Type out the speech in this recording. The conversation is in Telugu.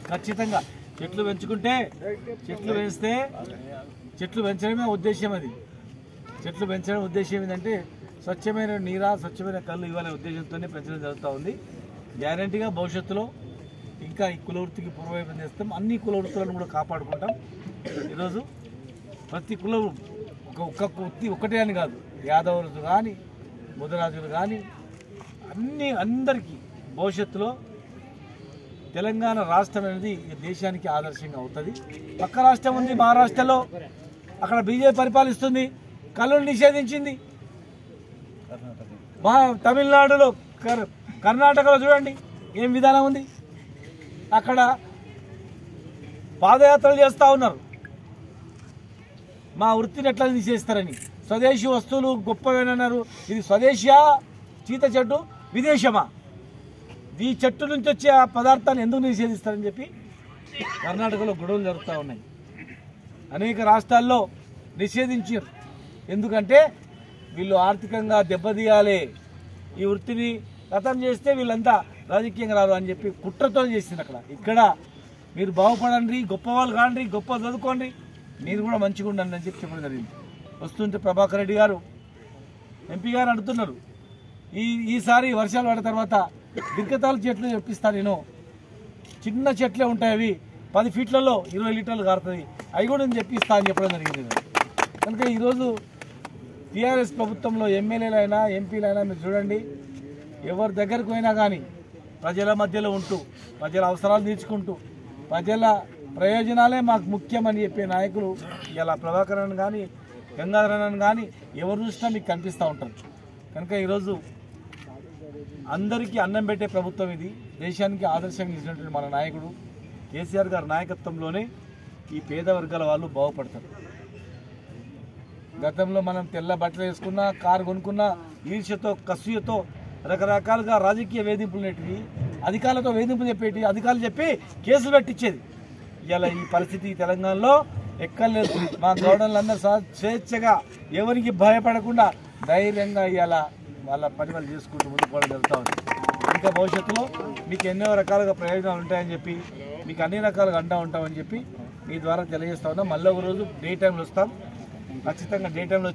ఖచ్చితంగా చెట్లు పెంచుకుంటే చెట్లు పెంచితే చెట్లు పెంచడమే ఉద్దేశం అది చెట్లు పెంచడం ఉద్దేశం ఏంటంటే స్వచ్ఛమైన నీర స్వచ్ఛమైన కళ్ళు ఇవ్వాలనే ఉద్దేశంతోనే పెంచడం జరుగుతూ ఉంది గ్యారంటీగా భవిష్యత్తులో ఇంకా ఈ కులవృత్తికి పూర్వవైపు చేస్తాం అన్ని కులవృత్తులను కూడా కాపాడుకుంటాం ఈరోజు ప్రతి కులం ఒక ఒక్క వృత్తి ఒకటే అని కాదు యాదవులు కానీ ముదరాజులు కానీ అన్ని అందరికీ భవిష్యత్తులో తెలంగాణ రాష్ట్రం అనేది ఈ దేశానికి ఆదర్శంగా అవుతుంది పక్క రాష్ట్రం ఉంది మహారాష్ట్రలో అక్కడ బీజేపీ పరిపాలిస్తుంది కళ్ళను నిషేధించింది మా తమిళనాడులో కర్ కర్ణాటకలో చూడండి ఏం విధానం ఉంది అక్కడ పాదయాత్రలు చేస్తూ ఉన్నారు మా వృత్తిని ఎట్లా తీసేస్తారని స్వదేశీ వస్తువులు గొప్పవేనన్నారు ఇది స్వదేశీయా చీత చెట్టు విదేశమా ఈ చెట్టు నుంచి వచ్చే ఆ పదార్థాన్ని ఎందుకు నిషేధిస్తారని చెప్పి కర్ణాటకలో గొడవలు జరుగుతూ ఉన్నాయి అనేక రాష్ట్రాల్లో నిషేధించారు ఎందుకంటే వీళ్ళు ఆర్థికంగా దెబ్బతీయాలి ఈ వృత్తిని గతం చేస్తే వీళ్ళంతా రాజకీయంగా రారు అని చెప్పి కుట్రతో చేసింది అక్కడ ఇక్కడ మీరు బాగుపడండి గొప్ప వాళ్ళు కాండి గొప్ప చదువుకోండి మీరు కూడా మంచిగా ఉండండి అని చెప్పి చెప్పడం జరిగింది వస్తుంటే ప్రభాకర్ రెడ్డి గారు ఎంపీ గారు అంటున్నారు ఈ ఈసారి వర్షాలు పడిన తర్వాత దిగ్గతాల చెట్లు చెప్పిస్తా నేను చిన్న చెట్లే ఉంటాయి అవి పది ఫీట్లలో ఇరవై లీటర్లు కారుతుంది అవి కూడా నేను చెప్పిస్తా అని చెప్పడం జరిగింది కనుక ఈరోజు టీఆర్ఎస్ ప్రభుత్వంలో ఎమ్మెల్యేలైనా ఎంపీలైనా మీరు చూడండి ఎవరి దగ్గరకు పోయినా కానీ ప్రజల మధ్యలో ఉంటూ ప్రజల అవసరాలు తీర్చుకుంటూ ప్రజల ప్రయోజనాలే మాకు ముఖ్యమని చెప్పే నాయకులు ఇలా ప్రభాకరన్ కానీ గంగాధరన్ కానీ ఎవరు చూసినా మీకు కనిపిస్తూ ఉంటారు కనుక ఈరోజు అందరికీ అన్నం పెట్టే ప్రభుత్వం ఇది దేశానికి ఆదర్శంగా ఇచ్చినటువంటి మన నాయకుడు కేసీఆర్ గారి నాయకత్వంలోనే ఈ పేద వర్గాల వాళ్ళు బాగుపడతారు గతంలో మనం తెల్ల బట్టలు వేసుకున్నా కారు కొనుక్కున్నా ఈర్ష్యతో కసుయతో రకరకాలుగా రాజకీయ వేధింపులు నెట్టివి అధికారులతో వేధింపులు చెప్పేటి అధికారులు చెప్పి కేసులు పెట్టించేది ఇలా ఈ పరిస్థితి తెలంగాణలో ఎక్కర్లేదు మా గౌడలందరూ స్వ- స్వేచ్ఛగా ఎవరికి భయపడకుండా ధైర్యంగా ఇలా వాళ్ళ పని వాళ్ళు చేసుకుంటూ ముందుకు పోవడం జరుగుతూ ఉంది ఇంకా భవిష్యత్తులో మీకు ఎన్నో రకాలుగా ప్రయోజనాలు ఉంటాయని చెప్పి మీకు అన్ని రకాలుగా అంటా ఉంటామని చెప్పి మీ ద్వారా తెలియజేస్తా ఉన్నాం మళ్ళీ ఒక రోజు డే టైంలో వస్తాం ఖచ్చితంగా డే టైంలో